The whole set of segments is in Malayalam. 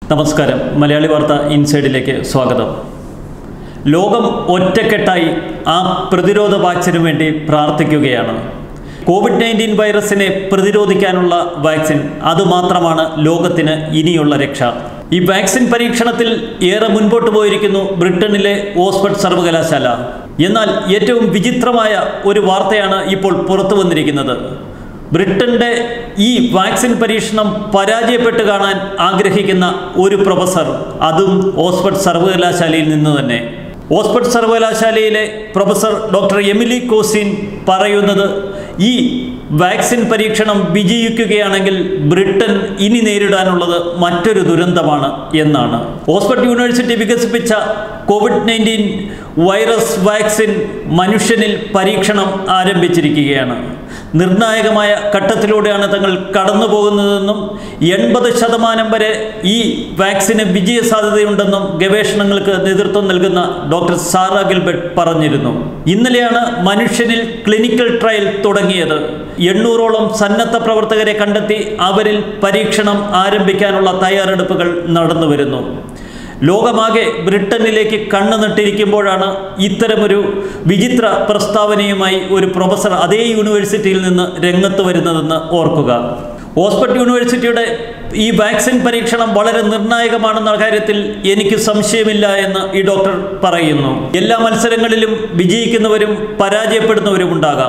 നമസ്കാരം മലയാളി വാർത്ത ഇൻസൈഡിലേക്ക് സ്വാഗതം ലോകം ഒറ്റക്കെട്ടായി ആ പ്രതിരോധ വാക്സിനു വേണ്ടി പ്രാർത്ഥിക്കുകയാണ് കോവിഡ് നയൻറ്റീൻ വൈറസിനെ പ്രതിരോധിക്കാനുള്ള വാക്സിൻ അതുമാത്രമാണ് ലോകത്തിന് ഇനിയുള്ള രക്ഷ ഈ വാക്സിൻ പരീക്ഷണത്തിൽ ഏറെ മുൻപോട്ട് പോയിരിക്കുന്നു ബ്രിട്ടനിലെ ഓക്സ്ഫർഡ് സർവകലാശാല എന്നാൽ ഏറ്റവും വിചിത്രമായ ഒരു വാർത്തയാണ് ഇപ്പോൾ പുറത്തു വന്നിരിക്കുന്നത് ബ്രിട്ടന്റെ ഈ വാക്സിൻ പരീക്ഷണം പരാജയപ്പെട്ട് കാണാൻ ആഗ്രഹിക്കുന്ന ഒരു പ്രൊഫസർ അതും ഓക്സ്ഫർഡ് സർവകലാശാലയിൽ നിന്ന് തന്നെ ഓക്സ്ഫർഡ് സർവകലാശാലയിലെ പ്രൊഫസർ ഡോക്ടർ എമിലി കോസിൻ പറയുന്നത് ഈ വാക്സിൻ പരീക്ഷണം വിജയിക്കുകയാണെങ്കിൽ ബ്രിട്ടൻ ഇനി നേരിടാനുള്ളത് മറ്റൊരു ദുരന്തമാണ് എന്നാണ് ഓക്സ്ഫർഡ് യൂണിവേഴ്സിറ്റി വികസിപ്പിച്ച കോവിഡ് നയൻറ്റീൻ വൈറസ് വാക്സിൻ മനുഷ്യനിൽ പരീക്ഷണം ആരംഭിച്ചിരിക്കുകയാണ് നിർണായകമായ ഘട്ടത്തിലൂടെയാണ് തങ്ങൾ കടന്നു പോകുന്നതെന്നും എൺപത് ശതമാനം വരെ ഈ വാക്സിന് വിജയ സാധ്യതയുണ്ടെന്നും ഗവേഷണങ്ങൾക്ക് നേതൃത്വം നൽകുന്ന ഡോക്ടർ സാറ ഗിൽബർട്ട് പറഞ്ഞിരുന്നു ഇന്നലെയാണ് മനുഷ്യനിൽ ക്ലിനിക്കൽ ട്രയൽ തുടങ്ങിയത് എണ്ണൂറോളം സന്നദ്ധ പ്രവർത്തകരെ കണ്ടെത്തി അവരിൽ പരീക്ഷണം ആരംഭിക്കാനുള്ള തയ്യാറെടുപ്പുകൾ നടന്നു വരുന്നു ലോകമാകെ ബ്രിട്ടനിലേക്ക് കണ്ണു നട്ടിരിക്കുമ്പോഴാണ് ഇത്തരമൊരു വിചിത്ര പ്രസ്താവനയുമായി ഒരു പ്രൊഫസർ അതേ യൂണിവേഴ്സിറ്റിയിൽ നിന്ന് രംഗത്ത് വരുന്നതെന്ന് ഓർക്കുക ഓക്സ്ഫർഡ് യൂണിവേഴ്സിറ്റിയുടെ ഈ വാക്സിൻ പരീക്ഷണം വളരെ നിർണായകമാണെന്ന കാര്യത്തിൽ എനിക്ക് സംശയമില്ല എന്ന് ഈ ഡോക്ടർ പറയുന്നു എല്ലാ മത്സരങ്ങളിലും വിജയിക്കുന്നവരും പരാജയപ്പെടുന്നവരും ഉണ്ടാകാം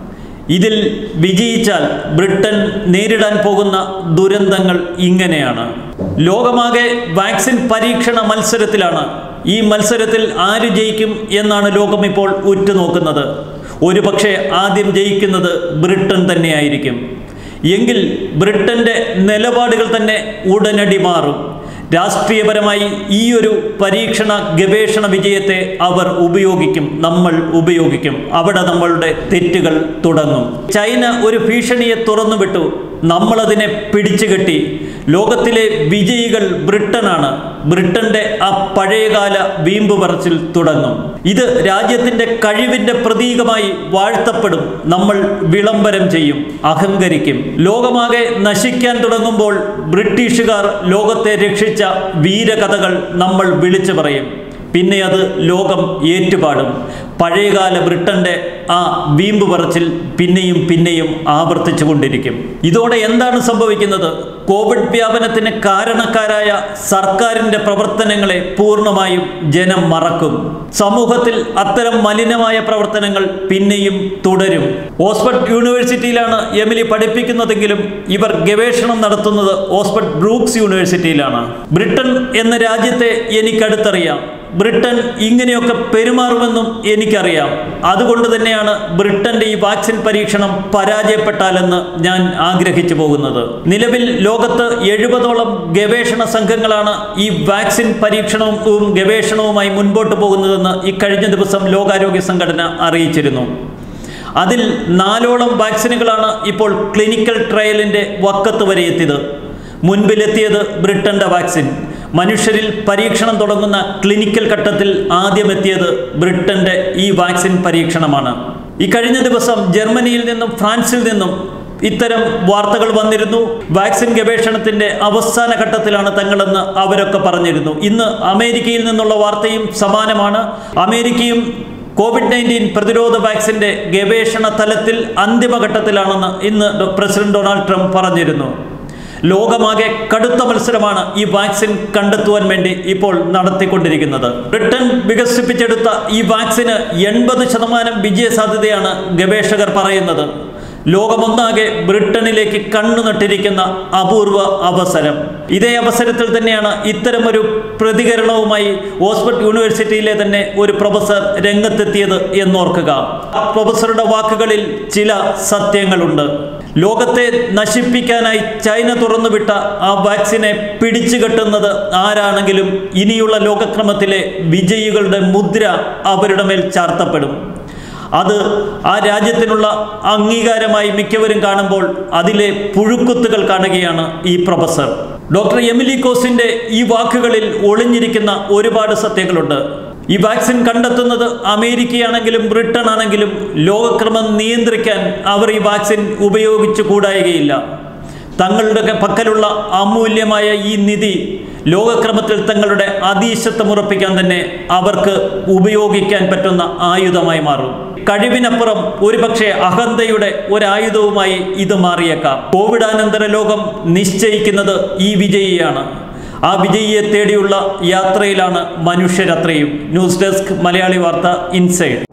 ഇതിൽ വിജയിച്ചാൽ ബ്രിട്ടൻ നേരിടാൻ പോകുന്ന ദുരന്തങ്ങൾ ഇങ്ങനെയാണ് ലോകമാകെ വാക്സിൻ പരീക്ഷണ മത്സരത്തിലാണ് ഈ മത്സരത്തിൽ ആര് ജയിക്കും എന്നാണ് ലോകം ഇപ്പോൾ ഉറ്റുനോക്കുന്നത് ഒരുപക്ഷെ ആദ്യം ജയിക്കുന്നത് ബ്രിട്ടൻ തന്നെയായിരിക്കും എങ്കിൽ ബ്രിട്ടന്റെ നിലപാടുകൾ തന്നെ ഉടനടി മാറും രാഷ്ട്രീയപരമായി ഈ ഒരു പരീക്ഷണ ഗവേഷണ വിജയത്തെ അവർ ഉപയോഗിക്കും നമ്മൾ ഉപയോഗിക്കും അവിടെ നമ്മളുടെ തെറ്റുകൾ തുടങ്ങും ചൈന ഒരു ഭീഷണിയെ തുറന്നുവിട്ടു നമ്മളതിനെ പിടിച്ചുകെട്ടി ലോകത്തിലെ വിജയികൾ ബ്രിട്ടനാണ് ബ്രിട്ടന്റെ ആ പഴയകാല വീമ്പ് പറച്ചിൽ തുടങ്ങും ഇത് രാജ്യത്തിന്റെ കഴിവിന്റെ പ്രതീകമായി വാഴ്ത്തപ്പെടും നമ്മൾ വിളംബരം ചെയ്യും അഹങ്കരിക്കും ലോകമാകെ നശിക്കാൻ തുടങ്ങുമ്പോൾ ബ്രിട്ടീഷുകാർ ലോകത്തെ രക്ഷിച്ച വീരകഥകൾ നമ്മൾ വിളിച്ചു പറയും പിന്നെ അത് ലോകം ഏറ്റുപാടും പഴയകാല ബ്രിട്ടന്റെ ആ വീമ്പ് പറച്ചിൽ പിന്നെയും പിന്നെയും ആവർത്തിച്ചു കൊണ്ടിരിക്കും ഇതോടെ എന്താണ് സംഭവിക്കുന്നത് കോവിഡ് വ്യാപനത്തിന് കാരണക്കാരായ സർക്കാരിന്റെ പ്രവർത്തനങ്ങളെ പൂർണ്ണമായും ജനം മറക്കും സമൂഹത്തിൽ അത്തരം മലിനമായ പ്രവർത്തനങ്ങൾ പിന്നെയും തുടരും ഓക്സ്ഫർഡ് യൂണിവേഴ്സിറ്റിയിലാണ് എമിലി പഠിപ്പിക്കുന്നതെങ്കിലും ഇവർ ഗവേഷണം നടത്തുന്നത് ഓക്സ്ഫർഡ് ബ്രൂക്സ് യൂണിവേഴ്സിറ്റിയിലാണ് ബ്രിട്ടൻ എന്ന രാജ്യത്തെ എനിക്കടുത്തറിയാം ബ്രിട്ടൻ ഇങ്ങനെയൊക്കെ പെരുമാറുമെന്നും എനിക്കറിയാം അതുകൊണ്ട് തന്നെയാണ് ബ്രിട്ടന്റെ ഈ വാക്സിൻ പരീക്ഷണം പരാജയപ്പെട്ടാലെന്ന് ഞാൻ ആഗ്രഹിച്ചു പോകുന്നത് നിലവിൽ ലോകത്ത് എഴുപതോളം ഗവേഷണ സംഘങ്ങളാണ് ഈ വാക്സിൻ പരീക്ഷണവും ഗവേഷണവുമായി മുൻപോട്ട് പോകുന്നതെന്ന് ഈ കഴിഞ്ഞ ദിവസം ലോകാരോഗ്യ സംഘടന അറിയിച്ചിരുന്നു അതിൽ നാലോളം വാക്സിനുകളാണ് ഇപ്പോൾ ക്ലിനിക്കൽ ട്രയലിന്റെ വക്കത്ത് വരെ എത്തിയത് മുൻപിലെത്തിയത് ബ്രിട്ടന്റെ വാക്സിൻ മനുഷ്യരിൽ പരീക്ഷണം തുടങ്ങുന്ന ക്ലിനിക്കൽ ഘട്ടത്തിൽ ആദ്യം എത്തിയത് ബ്രിട്ടന്റെ ഈ വാക്സിൻ പരീക്ഷണമാണ് ഈ കഴിഞ്ഞ ദിവസം ജർമ്മനിയിൽ നിന്നും ഫ്രാൻസിൽ നിന്നും ഇത്തരം വാർത്തകൾ വന്നിരുന്നു വാക്സിൻ ഗവേഷണത്തിന്റെ അവസാന ഘട്ടത്തിലാണ് തങ്ങളെന്ന് അവരൊക്കെ പറഞ്ഞിരുന്നു ഇന്ന് അമേരിക്കയിൽ നിന്നുള്ള വാർത്തയും സമാനമാണ് അമേരിക്കയും കോവിഡ് നയൻറ്റീൻ പ്രതിരോധ വാക്സിന്റെ ഗവേഷണ തലത്തിൽ അന്തിമഘട്ടത്തിലാണെന്ന് ഇന്ന് പ്രസിഡന്റ് ഡൊണാൾഡ് ട്രംപ് പറഞ്ഞിരുന്നു ലോകമാകെ കടുത്ത മത്സരമാണ് ഈ വാക്സിൻ കണ്ടെത്തുവാൻ വേണ്ടി ഇപ്പോൾ നടത്തിക്കൊണ്ടിരിക്കുന്നത് ബ്രിട്ടൻ വികസിപ്പിച്ചെടുത്ത ഈ വാക്സിന് എൺപത് ശതമാനം വിജയ സാധ്യതയാണ് ഗവേഷകർ പറയുന്നത് ലോകമൊന്നാകെ ബ്രിട്ടനിലേക്ക് കണ്ണു നട്ടിരിക്കുന്ന അപൂർവ അവസരം ഇതേ അവസരത്തിൽ തന്നെയാണ് ഇത്തരമൊരു പ്രതികരണവുമായി ഓക്സ്ഫർഡ് യൂണിവേഴ്സിറ്റിയിലെ തന്നെ ഒരു പ്രൊഫസർ രംഗത്തെത്തിയത് എന്നോർക്കുക ആ പ്രൊഫസറുടെ വാക്കുകളിൽ ചില സത്യങ്ങളുണ്ട് ലോകത്തെ നശിപ്പിക്കാനായി ചൈന തുറന്നുവിട്ട ആ വാക്സിനെ പിടിച്ചു കെട്ടുന്നത് ആരാണെങ്കിലും ഇനിയുള്ള ലോകക്രമത്തിലെ വിജയികളുടെ മുദ്ര അവരുടെ മേൽ ചാർത്തപ്പെടും അത് ആ രാജ്യത്തിനുള്ള അംഗീകാരമായി മിക്കവരും കാണുമ്പോൾ അതിലെ പുഴുക്കുത്തുകൾ കാണുകയാണ് ഈ പ്രൊഫസർ ഡോക്ടർ എമിലി കോസിന്റെ ഈ വാക്കുകളിൽ ഒളിഞ്ഞിരിക്കുന്ന ഒരുപാട് സത്യങ്ങളുണ്ട് ഈ വാക്സിൻ കണ്ടെത്തുന്നത് അമേരിക്കയാണെങ്കിലും ബ്രിട്ടൻ ആണെങ്കിലും ലോകക്രമം നിയന്ത്രിക്കാൻ അവർ ഈ വാക്സിൻ ഉപയോഗിച്ചു കൂടായികയില്ല തങ്ങളുടെ പക്കലുള്ള അമൂല്യമായ ഈ നിധി ലോകക്രമത്തിൽ തങ്ങളുടെ അതീശത്വം ഉറപ്പിക്കാൻ തന്നെ അവർക്ക് ഉപയോഗിക്കാൻ പറ്റുന്ന ആയുധമായി മാറും കഴിവിനപ്പുറം ഒരുപക്ഷെ അഹന്തയുടെ ഒരായുധവുമായി ഇത് മാറിയേക്കാം കോവിഡാനന്തര ലോകം നിശ്ചയിക്കുന്നത് ഈ വിജയിയാണ് ആ വിജയിയെ തേടിയുള്ള യാത്രയിലാണ് മനുഷ്യരത്രയും ന്യൂസ് ഡെസ്ക് മലയാളി വാർത്ത ഇൻസൈഡ്